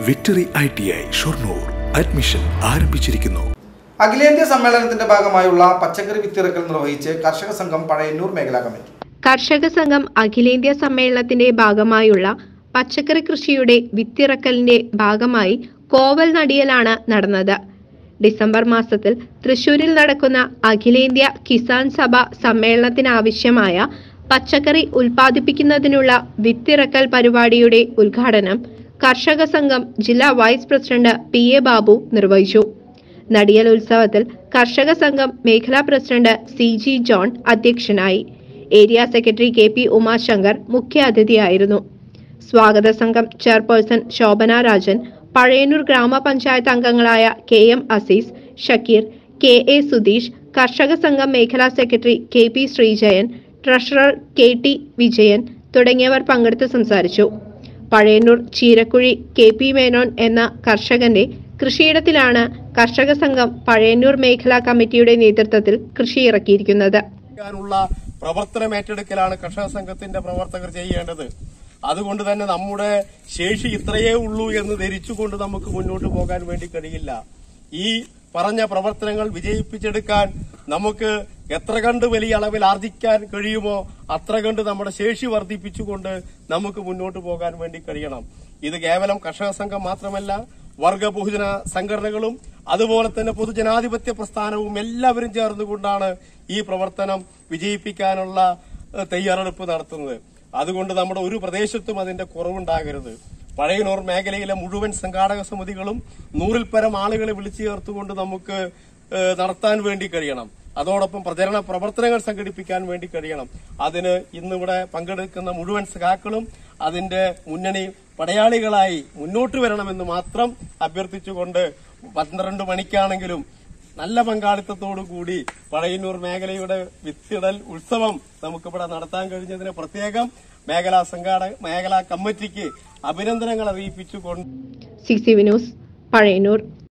victory I T I Shoranur admission ആരംഭിച്ചിരിക്കുന്നു അഖിലേന്ത്യാ സമ്മേളനത്തിന്റെ ഭാഗമായുള്ള പച്ചക്കറി വിത്തിറക്കൽ നിർവഹിച്ച് കർഷക സംഘം പഴയന്നൂർ മേഖലാ കമ്മിറ്റി കർഷക സംഘം അഖിലേന്ത്യാ സമ്മേളനത്തിന്റെ ഭാഗമായുള്ള പച്ചക്കറി കൃഷിയുടെ വിത്തിറക്കലിന്റെ ഭാഗമായി കോവൽ നടിയലാണ് നടന്നത് ഡിസംബർ മാസത്തിൽ തൃശൂരിൽ നടക്കുന്ന അഖിലേന്ത്യാ കിസാൻ സഭ സമ്മേളനത്തിനാവശ്യമായ പച്ചക്കറി ഉൽപ്പാദിപ്പിക്കുന്നതിനുള്ള വിത്തിറക്കൽ പരിപാടിയുടെ ഉദ്ഘാടനം കർഷക സംഘം ജില്ലാ vice president P A Babu നിർവഹിച്ചു നടിയൽ ഉത്സവത്തിൽ കർഷക സംഘം മേഖലാ പ്രസിഡന്റ് സി ജി ജോൺ അധ്യക്ഷനായി area secretary K P Umashankar മുഖ്യാതിഥിയായിരുന്നു സ്വാഗത സംഘം ചെയർപേഴ്സൺ ശോഭന രാജൻ പഴയന്നൂർ ഗ്രാമപഞ്ചായത്ത് അംഗങ്ങളായ K M Azeez Shakeer K A Sudheesh കർഷക സംഘം മേഖലാ secretary K P Sreejayan treasurer K T Vijayan തുടങ്ങിയവർ പങ്കെടുത്ത് സംസാരിച്ചു പഴയന്നൂർ ചീരക്കുഴി കെ പി മേനോൻ എന്ന കർഷകന്റെ കൃഷിയിടത്തിലാണ് കർഷക സംഘം പഴയന്നൂർ മേഖലാ കമ്മിറ്റിയുടെ നേതൃത്വത്തിൽ കൃഷി ഇറക്കിയിരിക്കുന്നത് ാനുള്ള പ്രവർത്തനം ഏറ്റെടുക്കലാണ് കർഷക സംഘത്തിന്റെ പ്രവർത്തകർ ചെയ്യേണ്ടത് അതുകൊണ്ട് തന്നെ നമ്മുടെ ശേഷി ഇത്രയേ ഉള്ളൂ എന്ന് ധരിച്ചുകൊണ്ട് നമുക്ക് മുന്നോട്ട് പോകാൻ വേണ്ടി കഴിയില്ല ഈ പറഞ്ഞ പ്രവർത്തനങ്ങൾ വിജയിപ്പിച്ചെടുക്കാൻ നമുക്ക് എത്ര കണ്ട് വലിയ അളവിൽ ആർജിക്കാൻ കഴിയുമോ അത്ര കണ്ട് നമ്മുടെ ശേഷി വർദ്ധിപ്പിച്ചുകൊണ്ട് നമുക്ക് മുന്നോട്ട് പോകാൻ വേണ്ടി കഴിയണം ഇത് കേവലം കർഷക സംഘം മാത്രമല്ല വർഗ ബഹുജന സംഘടനകളും അതുപോലെ തന്നെ പൊതുജനാധിപത്യ പ്രസ്ഥാനവും എല്ലാവരും ചേർന്നുകൊണ്ടാണ് ഈ പ്രവർത്തനം വിജയിപ്പിക്കാനുള്ള ഏഹ്, തയ്യാറെടുപ്പ് നടത്തുന്നത് അതുകൊണ്ട് നമ്മുടെ ഒരു പ്രദേശത്തും അതിന്റെ കുറവുണ്ടാകരുത് പഴയനൂർ മേഖലയിലെ മുഴുവൻ സംഘാടക സമിതികളും നൂറിൽ പരം ആളുകളെ വിളിച്ചു ചേർത്തുകൊണ്ട് നമുക്ക് ഏഹ്, നടത്താൻ വേണ്ടി കഴിയണം അതോടൊപ്പം പ്രചരണ പ്രവർത്തനങ്ങൾ സംഘടിപ്പിക്കാൻ വേണ്ടി കഴിയണം അതിന് ഇന്നിവിടെ പങ്കെടുക്കുന്ന മുഴുവൻ സഖാക്കളും അതിന്റെ മുന്നണി പടയാളികളായി മുന്നോട്ട് വരണമെന്ന് മാത്രം അഭ്യർത്ഥിച്ചുകൊണ്ട് പന്ത്രണ്ട് മണിക്കാണെങ്കിലും നല്ല പങ്കാളിത്തത്തോടു കൂടി പഴയന്നൂർ മേഖലയുടെ വിത്തിടൽ ഉത്സവം നമുക്കിവിടെ നടത്താൻ കഴിഞ്ഞതിന് പ്രത്യേകം മേഖലാ സംഘാടക മേഖലാ കമ്മിറ്റിക്ക് അഭിനന്ദനങ്ങൾ അറിയിപ്പിച്ചുകൊണ്ട് C C V news Pazhayannur